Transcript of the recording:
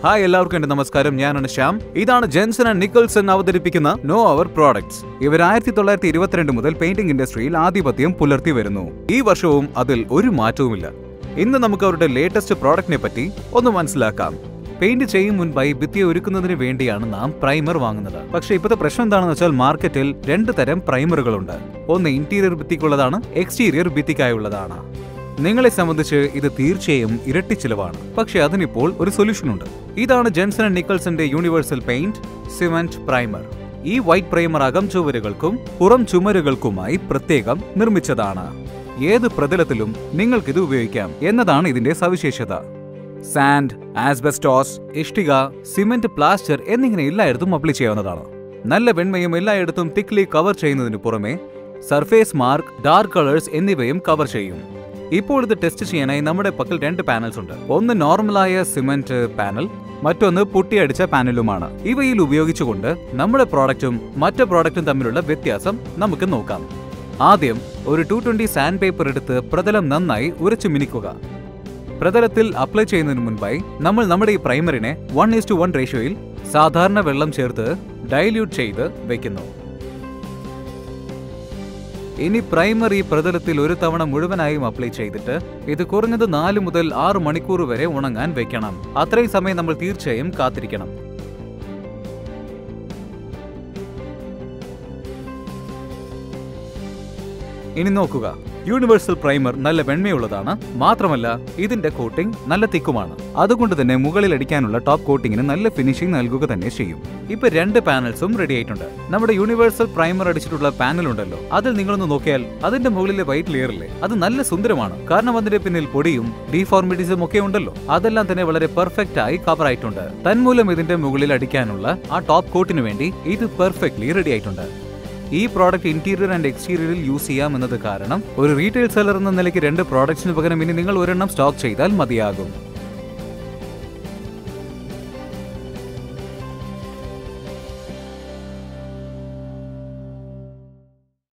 hi എല്ലാവർക്കും എന്റെ നമസ്കാരം ഞാനാണ് ശ്യാം ഇതാണ് ജെൻസൺ ആൻഡ് നിക്കൽസൺ അവതരിപ്പിക്കുന്ന നോ അവർ പ്രോഡക്ട്സ് ഇവർ ആയിരത്തി തൊള്ളായിരത്തി ഇരുപത്തിരണ്ട് മുതൽ പെയിന്റിംഗ് ഇൻഡസ്ട്രിയിൽ ആധിപത്യം പുലർത്തി വരുന്നു ഈ വർഷവും അതിൽ ഒരു മാറ്റവുമില്ല ഇന്ന് നമുക്ക് അവരുടെ ലേറ്റസ്റ്റ് പ്രോഡക്റ്റിനെ പറ്റി ഒന്ന് മനസ്സിലാക്കാം പെയിന്റ് ചെയ്യും മുൻപായി ഭിത്തിയെ ഒരുക്കുന്നതിന് വേണ്ടിയാണ് നാം പ്രൈമർ വാങ്ങുന്നത് പക്ഷേ ഇപ്പോഴത്തെ പ്രശ്നം എന്താണെന്ന് വെച്ചാൽ മാർക്കറ്റിൽ രണ്ട് തരം പ്രൈമറുകളുണ്ട് ഒന്ന് ഇന്റീരിയർ ഭിത്തിക്കുള്ളതാണ് എക്സ്റ്റീരിയർ ഭിത്തിക്കായുള്ളതാണ് നിങ്ങളെ സംബന്ധിച്ച് ഇത് തീർച്ചയായും ഇരട്ടി ചിലവാണ് പക്ഷെ അതിനിപ്പോൾ ഒരു സൊല്യൂഷൻ ഉണ്ട് ഇതാണ് ജെൻസൺ ആൻഡ് നിക്കൾസന്റെ യൂണിവേഴ്സൽ പെയിന്റ് സിമന്റ് പ്രൈമർ ഈ വൈറ്റ് പ്രൈമർ അകം ചുവരുകൾക്കും പുറം ചുമരുകൾക്കുമായി പ്രത്യേകം നിർമ്മിച്ചതാണ് ഏത് പ്രതലത്തിലും നിങ്ങൾക്കിത് ഉപയോഗിക്കാം എന്നതാണ് ഇതിന്റെ സവിശേഷത സാൻഡ് ആസ്ബെസ്റ്റോസ് ഇഷ്ടിക സിമന്റ് പ്ലാസ്റ്റർ എന്നിങ്ങനെ എല്ലായിടത്തും അപ്ലൈ ചെയ്യാവുന്നതാണ് നല്ല വെണ്മയും എല്ലായിടത്തും തിക്ലി കവർ ചെയ്യുന്നതിന് പുറമെ സർഫേസ് മാർക്ക് ഡാർക്ക് കളേഴ്സ് എന്നിവയും കവർ ചെയ്യും ഇപ്പോൾ ഇത് ടെസ്റ്റ് ചെയ്യാനായി നമ്മുടെ പക്കൽ രണ്ട് പാനൽസ് ഉണ്ട് ഒന്ന് നോർമലായ സിമന്റ് പാനൽ മറ്റൊന്ന് പുട്ടിയടിച്ച പാനലുമാണ് ഇവയിൽ ഉപയോഗിച്ചുകൊണ്ട് നമ്മുടെ പ്രോഡക്റ്റും മറ്റു പ്രോഡക്റ്റും തമ്മിലുള്ള വ്യത്യാസം നമുക്ക് നോക്കാം ആദ്യം ഒരു ടു ട്വന്റി സാൻഡ് പേപ്പർ എടുത്ത് പ്രതലം നന്നായി ഉരച്ചു മിനിക്കുക പ്രതലത്തിൽ അപ്ലൈ ചെയ്യുന്നതിന് മുൻപായി നമ്മൾ നമ്മുടെ ഈ പ്രൈമറിനെ വൺ ഈസ് ടു വൺ റേഷ്യോയിൽ സാധാരണ വെള്ളം ചേർത്ത് ഡൈല്യൂട്ട് ചെയ്ത് വെക്കുന്നു ഇനി പ്രൈമർ ഈ പ്രതലത്തിൽ ഒരു തവണ മുഴുവനായും അപ്ലൈ ചെയ്തിട്ട് ഇത് കുറഞ്ഞത് നാല് മുതൽ ആറ് മണിക്കൂർ വരെ ഉണങ്ങാൻ വെക്കണം അത്രയും സമയം നമ്മൾ തീർച്ചയായും കാത്തിരിക്കണം ഇനി നോക്കുക യൂണിവേഴ്സൽ പ്രൈമർ നല്ല വെണ്മയുള്ളതാണ് മാത്രമല്ല ഇതിന്റെ കോട്ടിംഗ് നല്ല തിക്കുമാണ് അതുകൊണ്ട് തന്നെ മുകളിൽ അടിക്കാനുള്ള ടോപ്പ് കോട്ടിങ്ങിന് നല്ല ഫിനിഷിംഗ് നൽകുക തന്നെ ചെയ്യും ഇപ്പൊ രണ്ട് പാനൽസും റെഡി ആയിട്ടുണ്ട് നമ്മുടെ യൂണിവേഴ്സൽ പ്രൈമർ അടിച്ചിട്ടുള്ള പാനൽ ഉണ്ടല്ലോ അതിൽ നിങ്ങളൊന്ന് നോക്കിയാൽ അതിന്റെ മുകളിലെ വൈറ്റ് ലെയർ ഇല്ലേ അത് നല്ല സുന്ദരമാണ് കാരണം അതിന്റെ പിന്നിൽ പൊടിയും ഡീഫോർമിറ്റീസും ഒക്കെ ഉണ്ടല്ലോ അതെല്ലാം തന്നെ വളരെ പെർഫെക്റ്റ് ആയി കവർ ആയിട്ടുണ്ട് തന്മൂലം ഇതിന്റെ മുകളിൽ അടിക്കാനുള്ള ആ ടോപ്പ് കോട്ടിന് വേണ്ടി ഇത് പെർഫെക്റ്റ്ലി റെഡി ആയിട്ടുണ്ട് ഈ പ്രോഡക്റ്റ് ഇന്റീരിയർ ആൻഡ് എക്സ്റ്റീരിയറിൽ യൂസ് ചെയ്യാം എന്നത് കാരണം ഒരു റീറ്റെയിൽ സെല്ലർ എന്ന നിലയ്ക്ക് രണ്ട് പ്രോഡക്ട്സിന് പകരം ഇനി നിങ്ങൾ ഒരെണ്ണം സ്റ്റോക്ക് ചെയ്താൽ മതിയാകും